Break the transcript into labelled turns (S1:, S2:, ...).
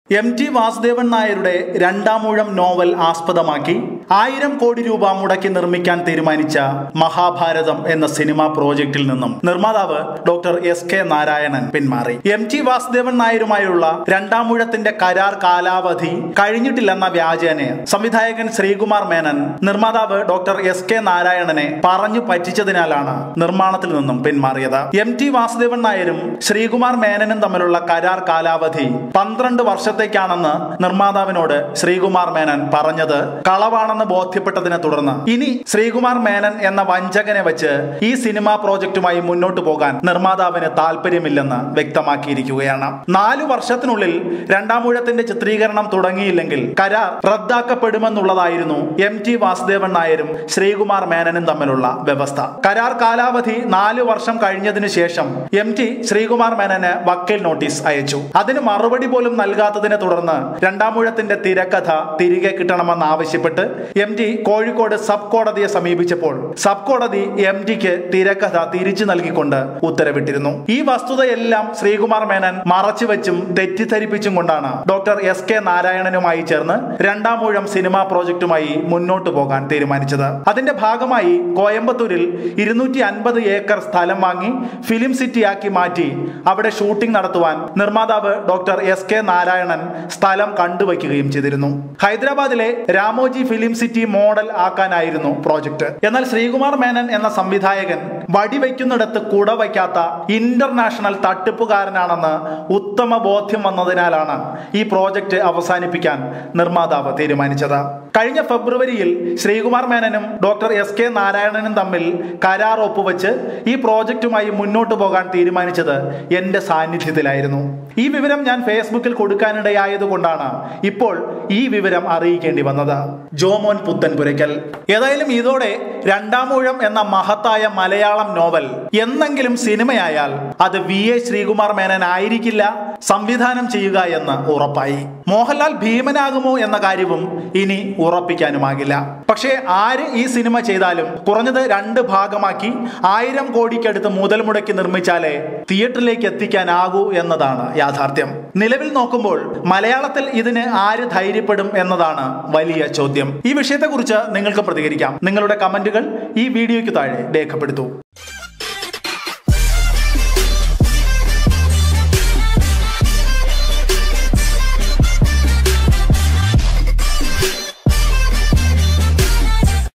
S1: M T Vasudevan നായരുടെ Randamoozham novel ആസ്പദമാക്കി ആയിരം കോടി രൂപ മുടക്കി നിർമ്മിക്കാൻ തീരുമാനിച്ച മഹാഭാരതം എന്ന സിനിമാ പ്രോജക്റ്റിൽ നിന്നും നിർമ്മാതാവ് ഡോക്ടർ എസ് കെ നാരായണൻ പിന്മാറി എം ടി വാസുദേവൻ നായരുമായുള്ള രണ്ടാമൂഴത്തിന്റെ കരാർ കാലാവധി കഴിഞ്ഞിട്ടില്ലെന്ന വ്യാജേന സംവിധായകൻ ശ്രീകുമാർ മേനൻ നിർമ്മാതാവ് ഡോക്ടർ എസ് കെ നാരായണനെ പറഞ്ഞു പറ്റിച്ചതിനാലാണ് നിർമ്മാണത്തിൽ നിന്നും പിന്മാറിയത് എം ടി വാസുദേവൻ നായരും ശ്രീകുമാർ മേനനും തമ്മിലുള്ള കരാർ കാലാവധി പന്ത്രണ്ട് വർഷത്തേക്കാണെന്ന് നിർമ്മാതാവിനോട് ശ്രീകുമാർ മേനൻ പറഞ്ഞത് കളവാണെന്ന് ബോധ്യപ്പെട്ടതിനെ തുടർന്ന് ഇനി ശ്രീകുമാർ മേനൻ എന്ന വഞ്ചകനെ വെച്ച് ഈ സിനിമാ പ്രോജക്റ്റുമായി മുന്നോട്ട് പോകാൻ നിർമ്മാതാവിന് താല്പര്യമില്ലെന്ന് വ്യക്തമാക്കിയിരിക്കുകയാണ് നാലു വർഷത്തിനുള്ളിൽ രണ്ടാമൂഴത്തിന്റെ ചിത്രീകരണം തുടങ്ങിയില്ലെങ്കിൽ കരാർ റദ്ദാക്കപ്പെടുമെന്നുള്ളതായിരുന്നു എം ടി വാസുദേവൻ നായരും ശ്രീകുമാർ മേനനും തമ്മിലുള്ള വ്യവസ്ഥ കരാർ കാലാവധി നാലു വർഷം കഴിഞ്ഞതിനു ശേഷം എം ടി ശ്രീകുമാർ മേനന് വക്കീൽ നോട്ടീസ് അയച്ചു അതിന് മറുപടി പോലും നൽകാത്തതിനെ തുടർന്ന് രണ്ടാമൂഴത്തിന്റെ തിരക്കഥ തിരികെ കിട്ടണമെന്ന് ആവശ്യപ്പെട്ട് എം ടി കോഴിക്കോട് സബ് കോടതിയെ സമീപിച്ചപ്പോൾ സബ് കോടതി എം ടിക്ക് തിരക്കഥ തിരിച്ചു നൽകിക്കൊണ്ട് ഉത്തരവിട്ടിരുന്നു ഈ വസ്തുതയെല്ലാം ശ്രീകുമാർ മേനൻ മറച്ചുവെച്ചും തെറ്റിദ്ധരിപ്പിച്ചും കൊണ്ടാണ് ഡോക്ടർ എസ് കെ നാരായണനുമായി ചേർന്ന് രണ്ടാമൂഴം സിനിമാ പ്രോജക്റ്റുമായി മുന്നോട്ടു പോകാൻ തീരുമാനിച്ചത് അതിന്റെ ഭാഗമായി കോയമ്പത്തൂരിൽ ഇരുന്നൂറ്റി അൻപത് ഏക്കർ സ്ഥലം വാങ്ങി ഫിലിം സിറ്റിയാക്കി മാറ്റി അവിടെ ഷൂട്ടിംഗ് നടത്തുവാൻ നിർമ്മാതാവ് ഡോക്ടർ എസ് കെ നാരായണൻ സ്ഥലം കണ്ടുവയ്ക്കുകയും ചെയ്തിരുന്നു ഹൈദരാബാദിലെ രാമോജി ഫിലിം സിറ്റി മോഡൽ ആക്കാനായിരുന്നു പ്രോജക്റ്റ് എന്നാൽ ശ്രീകുമാർ മേനൻ എന്ന സംവിധായകൻ വടിവെക്കുന്നിടത്ത് കുട വയ്ക്കാത്ത ഇന്റർനാഷണൽ തട്ടിപ്പുകാരനാണെന്ന് ഉത്തമ ബോധ്യം വന്നതിനാലാണ് ഈ പ്രോജക്റ്റ് അവസാനിപ്പിക്കാൻ നിർമ്മാതാവ് തീരുമാനിച്ചത് കഴിഞ്ഞ ഫെബ്രുവരിയിൽ ശ്രീകുമാർ മേനനും ഡോക്ടർ എസ് കെ നാരായണനും തമ്മിൽ കരാർ ഒപ്പുവെച്ച് ഈ പ്രോജക്റ്റുമായി മുന്നോട്ട് പോകാൻ തീരുമാനിച്ചത് എന്റെ സാന്നിധ്യത്തിലായിരുന്നു ഈ വിവരം ഞാൻ ഫേസ്ബുക്കിൽ കൊടുക്കാനിടയായതുകൊണ്ടാണ് ഇപ്പോൾ ഈ വിവരം അറിയിക്കേണ്ടി വന്നത് ജോമോൻ പുത്തൻപുരയ്ക്കൽ ഏതായാലും ഇതോടെ രണ്ടാമൂഴം എന്ന മഹത്തായ മലയാളം നോവൽ എന്നെങ്കിലും സിനിമയായാൽ അത് വി എ ശ്രീകുമാർ മേനൻ ആയിരിക്കില്ല സംവിധാനം ചെയ്യുക എന്ന് ഉറപ്പായി മോഹൻലാൽ ഭീമനാകുമോ എന്ന കാര്യവും ഇനി ഉറപ്പിക്കാനുമാകില്ല പക്ഷേ ആര് ഈ സിനിമ ചെയ്താലും കുറഞ്ഞത് രണ്ട് ഭാഗമാക്കി ആയിരം കോടിക്കടുത്ത് മുതൽ മുടക്കി നിർമ്മിച്ചാലേ തിയേറ്ററിലേക്ക് എത്തിക്കാനാകൂ എന്നതാണ് യാഥാർത്ഥ്യം നിലവിൽ നോക്കുമ്പോൾ മലയാളത്തിൽ ഇതിന് ആര് ധൈര്യപ്പെടും എന്നതാണ് വലിയ ചോദ്യം ഈ വിഷയത്തെക്കുറിച്ച് നിങ്ങൾക്ക് പ്രതികരിക്കാം നിങ്ങളുടെ കമന്റുകൾ ഈ വീഡിയോയ്ക്ക് താഴെ രേഖപ്പെടുത്തൂ